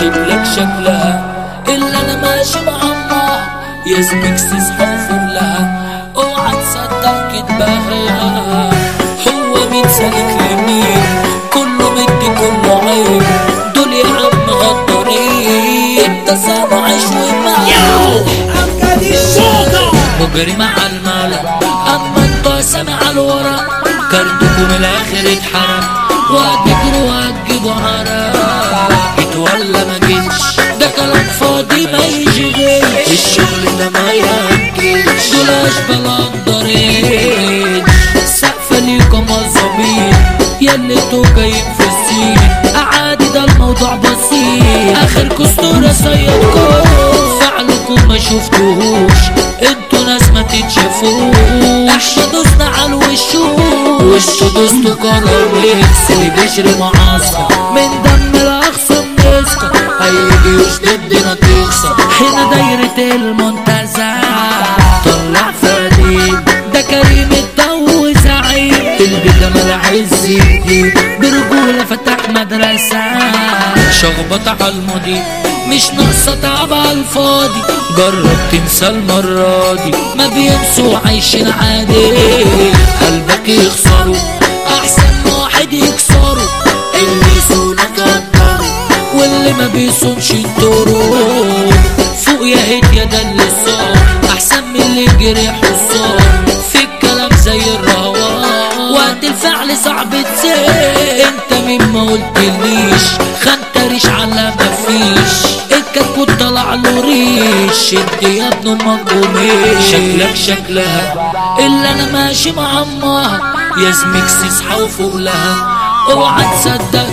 شكلك شكلها إلا أنا ماشي مع الله يا زميكسس حافر لها اوعى تصدق كدبها هو مين سالك لمين كله مدي كله عيب دول يا عم غدارين انت سامع عيش ومال مجري مع المال اما انت سامع الورا كارتكم الاخر اتحرق وهتجروا وهتجيبوا عرق جيت ولا ما جيتش ده كلام فاضي ما يشغلش الشغل ده ما يهجيش دول اشبال قدرين سقف ليكم الظبيط ياللي انتوا جايين في السين عادي ده الموضوع بسيط اخر كستورة صيادكم فعلكم ما شفتوهوش انتوا ناس ما تتشافوش احنا دوسنا على الوشوش وانتوا دوستوا كراميكس اللي بيشري معسكر من دم الاخصم نسكر اي جيوش ضدنا تخسر هنا دايرة المنتزه طلع فريد ده كريم الضو زعيم البيت جمال عز الدين برجولة فتح مدرسة شخبط على الماضي مش ناقصة تعب على الفاضي جرب تنسى المرة دي ما بينسوا عايشين عادي قلبك يخسروا أحسن واحد يكسروا اللي يسونا قدروا واللي ما بيصونش الدورو فوق يا هيت يا ده اللي صار احسن من اللي جرح وصار في الكلام زي الرهوان وقت الفعل صعب تسير انت مين ما قلتليش خنتريش على ما فيش الكتكوت طلع له ريش انت يا ابن امك قوميش شكلك شكلها الا انا ماشي مع امها يا زميكس اصحى وفوق لها اوعى تصدق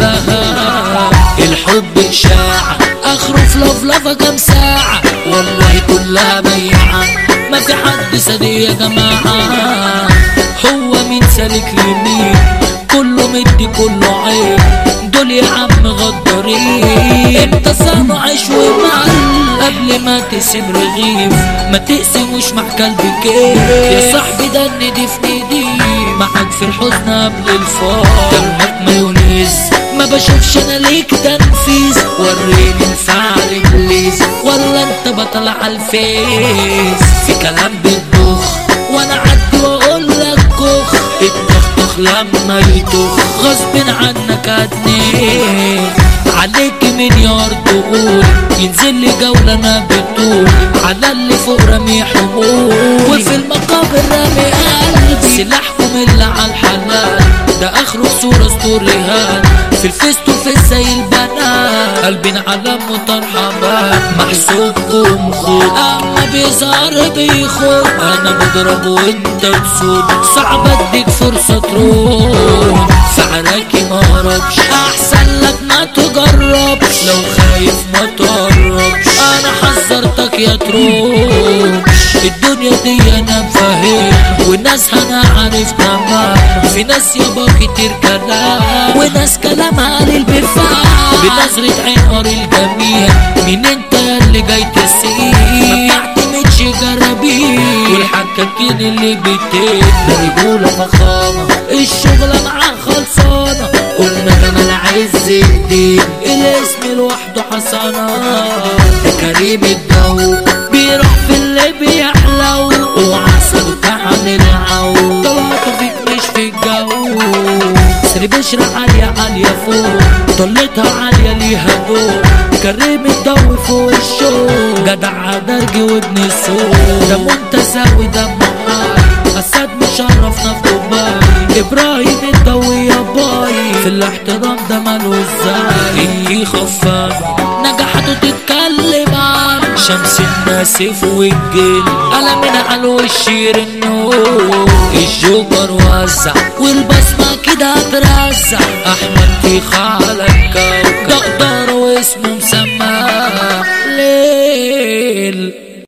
كدبها الحب اشاعة اخره في لفلفة كام ساعة والله كلها بيعة ما في حد صديق يا جماعة هو مين سالك لمين كله مدي كله عيب دول يا عم غدارين انت سامع عيش ومال قبل ما تقسم رغيف ما تقسموش مع كلب كيف يا صاحبي ده الندي في ندي معاك في الحزن قبل الفار دمك مايونيز ما بشوفش انا ليك تنفيذ وريني الفعل ابليس ولا انت بطل على الفيس في كلام بتبخ وانا عدي واقول لك كخ التختخ لما يتخ غصب عنك هتنيخ عليك من يار تقول ينزل لي جولة انا بتقول على اللي فوق رمي حمول وفي المقابر رامي قلبي سلاحكم اللي على الحلال ده اخره صورة ستوريهات في الفيس تو فيس زي البنات قلبنا على مطرحبات محسوبكم خد اما بيظهر بيخد انا بضرب وانت تسود صعب اديك فرصة تروح فعليكي ما هربش احسن لك ما تجربش لو خايف ما تقربش انا حذرتك يا تروحش الدنيا دي انا مفهم والناس انا عارف تمام في ناس يابا كتير كلام وناس كلامها للبفاع بنظرة عين قار الجميع مين انت اللي جاي تسيب ما بتعتمدش جرابين والحكاكين اللي بتين رجولة فخامة الشغلة معاه خلصانة قلنا جمال عز الدين الاسم لوحده حصانة ده كريم الدو بيروح في اللي بيحلو وعسل عن العو طلعته فيك مش في الجو سري بشرة عالية عالية فوق طلتها عالية ليها دور كريم الدو فوق الشوق جدع درجي وابن السوق ده متساوي ده محال أسد مشرفنا في دبي إبراهيم الدوي يا باي في الاحترام ده ماله ازاي إنتي خفان نجحته تتكلم عن شمس الناسف والجن قلمنا على الوش النور الجوكر وزع والبصمة كده هترزع أحمد في على الكوكب ده قدر واسمه